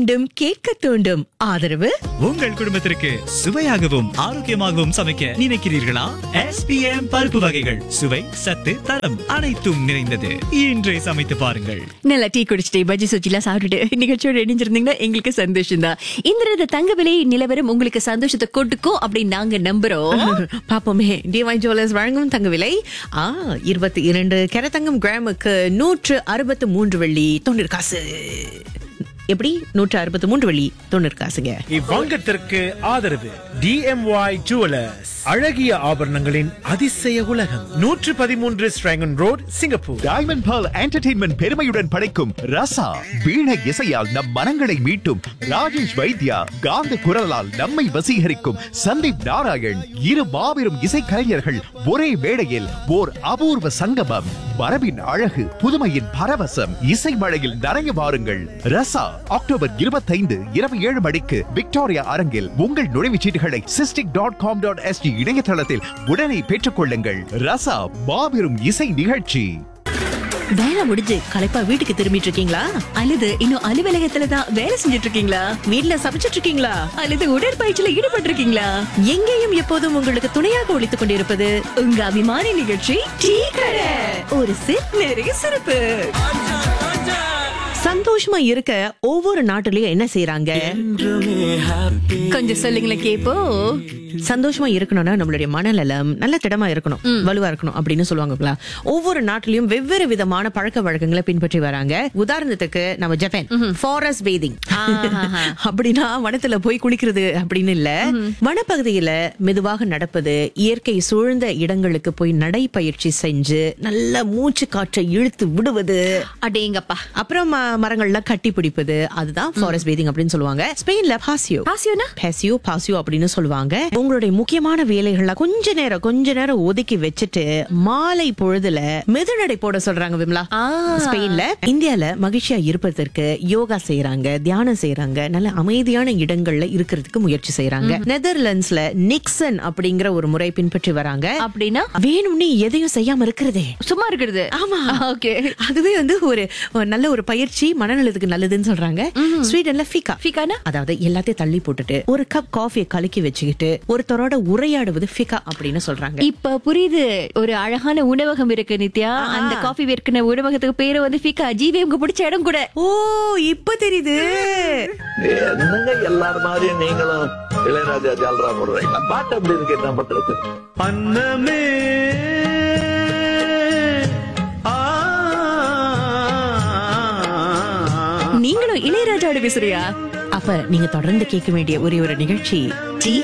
மீண்டும் கேட்க தூண்டும் ஆதரவு உங்கள் குடும்பத்திற்கு சுவையாகவும் ஆரோக்கியமாகவும் சமைக்க நினைக்கிறீர்களா எஸ்பிஎம் பருப்பு வகைகள் சுவை சத்து தரம் அனைத்தும் நிறைந்தது இன்றே சமைத்து பாருங்கள் நல்லா டீ குடிச்சிட்டு பஜ்ஜி சுச்சிலாம் சாப்பிட்டுட்டு நிகழ்ச்சியோட இணைஞ்சிருந்தீங்கன்னா எங்களுக்கு சந்தோஷம் தான் இந்த தங்க விலை நிலவரம் உங்களுக்கு சந்தோஷத்தை கொடுக்கும் அப்படின்னு நாங்க நம்புறோம் பாப்போமே டிவைன் ஜுவல்லர்ஸ் வழங்கும் தங்க விலை ஆ இருபத்தி இரண்டு கரத்தங்கம் கிராமுக்கு நூற்று அறுபத்து மூன்று வெள்ளி தொண்ணூறு காசு எப்படி நூற்று அறுபத்து மூன்று வெள்ளி தொண்ணூறு காசுங்க இவ்வங்கத்திற்கு ஆதரவு டிஎம்ஒய் ஜுவலர்ஸ் அழகிய ஆபரணங்களின் அதிசய உலகம் நூற்று பதிமூன்று ஸ்ட்ராங்கன் road Singapore diamond Pearl entertainment பெருமையுடன் படைக்கும் ரசா வீணை இசையால் நம் மனங்களை மீட்டும் ராஜேஷ் வைத்யா காந்த குரலால் நம்மை வசீகரிக்கும் சந்தீப் நாராயண் இரு மாபெரும் இசைக்கலைஞர்கள் ஒரே மேடையில் ஓர் அபூர்வ சங்கமம் மரபின் அழகு புதுமையின் பரவசம் இசை மழையில் நனைய வாருங்கள் ரசா அக்டோபர் இருபத்தைந்து இரவு ஏழு மணிக்கு விக்டோரியா அரங்கில் உங்கள் நுழைவுச் சீட்டுகளை SISTIC dot com dot SG இணையதளத்தில் உடனே பெற்றுக் கொள்ளுங்கள் ரசா மாபெரும் இசை நிகழ்ச்சி வேலை முடிஞ்சு களைப்பா வீட்டுக்கு திரும்பிட்டு இருக்கீங்களா அல்லது இன்னும் அலுவலகத்துல தான் வேலை செஞ்சுட்டு இருக்கீங்களா வீட்ல சமைச்சிட்டு இருக்கீங்களா அல்லது உடற்பயிற்சியில ஈடுபட்டு இருக்கீங்களா எங்கேயும் எப்போதும் உங்களுக்கு துணையாக ஒழித்துக் கொண்டிருப்பது உங்க அபிமான நிகழ்ச்சி டீ கடை ஒரு சிப் நிறைய சிறப்பு சந்தோஷமா இருக்க ஒவ்வொரு நாட்டிலயும் என்ன செய்யறாங்க கொஞ்சம் சொல்லுங்களேன் கேப்போ சந்தோஷமா இருக்கணும்னா நம்மளுடைய மனநலம் நல்ல திடமா இருக்கணும் வலுவா இருக்கணும் அப்படின்னு சொல்லுவாங்களா ஒவ்வொரு நாட்டிலையும் வெவ்வேறு விதமான பழக்க வழக்கங்களை பின்பற்றி வராங்க உதாரணத்துக்கு நம்ம ஜப்பான் ஃபாரஸ்ட் பேதிங் அப்படின்னா வனத்துல போய் குளிக்கிறது அப்படின்னு இல்ல வனப்பகுதியில மெதுவாக நடப்பது இயற்கை சூழ்ந்த இடங்களுக்கு போய் நடைப்பயிற்சி செஞ்சு நல்ல மூச்சு காற்றை இழுத்து விடுவது அடேங்கப்பா அப்புறம் ம- மரங்கள்லாம் கட்டி பிடிப்பது அதுதான் ஃபாரஸ்ட் பேதிங் அப்படின்னு சொல்லுவாங்க ஸ்பெயின்ல பாசியோ பாசியோனா பேசியோ பாசியோ அப்படின்னு சொல்லுவாங்க உங்களுடைய முக்கியமான வேலைகள்ல கொஞ்ச நேரம் கொஞ்ச நேரம் ஒதுக்கி வச்சுட்டு மாலை பொழுதுல மெதுநடை போட சொல்றாங்க விமலா ஆ. ஸ்பெயின்ல இந்தியால மகிழ்ச்சியா இருப்பதற்கு யோகா செய்யறாங்க தியானம் செய்யறாங்க நல்ல அமைதியான இடங்கள்ல இருக்கிறதுக்கு முயற்சி செய்யறாங்க நெதர்லாண்ட்ஸ்ல நிக்சன் அப்படிங்கிற ஒரு முறை பின்பற்றி வராங்க அப்படின்னா வேணும்னே எதையும் செய்யாம இருக்கிறதே சும்மா இருக்கிறது ஆமா ஓகே அதுவே வந்து ஒரு ஒரு நல்ல ஒரு பயிற்சி மனநலத்துக்கு நல்லதுன்னு சொல்றாங்க ஸ்வீடன்ல ஃபிகா ஃபிகானா? அதாவது எல்லாத்தையும் தள்ளி போட்டுட்டு ஒரு கப் காஃபியை கலக்கி வச்சுக்கிட்டு ஒருத்தரோட உரையாடுவது ஃபிகா அப்படின்னு சொல்றாங்க இப்ப புரியுது ஒரு அழகான உணவகம் இருக்கு நித்யா அந்த காஃபி விற்கிற உணவகத்துக்கு பேரு வந்து ஃபிகா ஜீவே உங்க பிடிச்ச இடம் கூட ஓ இப்ப தெரியுது என்னங்க எல்லாரும் மாதிரியும் நீங்களும் இளையராஜா ஜால்ரா போடுறீங்களா பாட்டு அப்படி இருக்கு என்ன பண்றது அன்னமே நீங்களும் இளையராஜாவோட பேசுறியா அப்ப நீங்க தொடர்ந்து கேட்க வேண்டிய ஒரே ஒரு நிகழ்ச்சி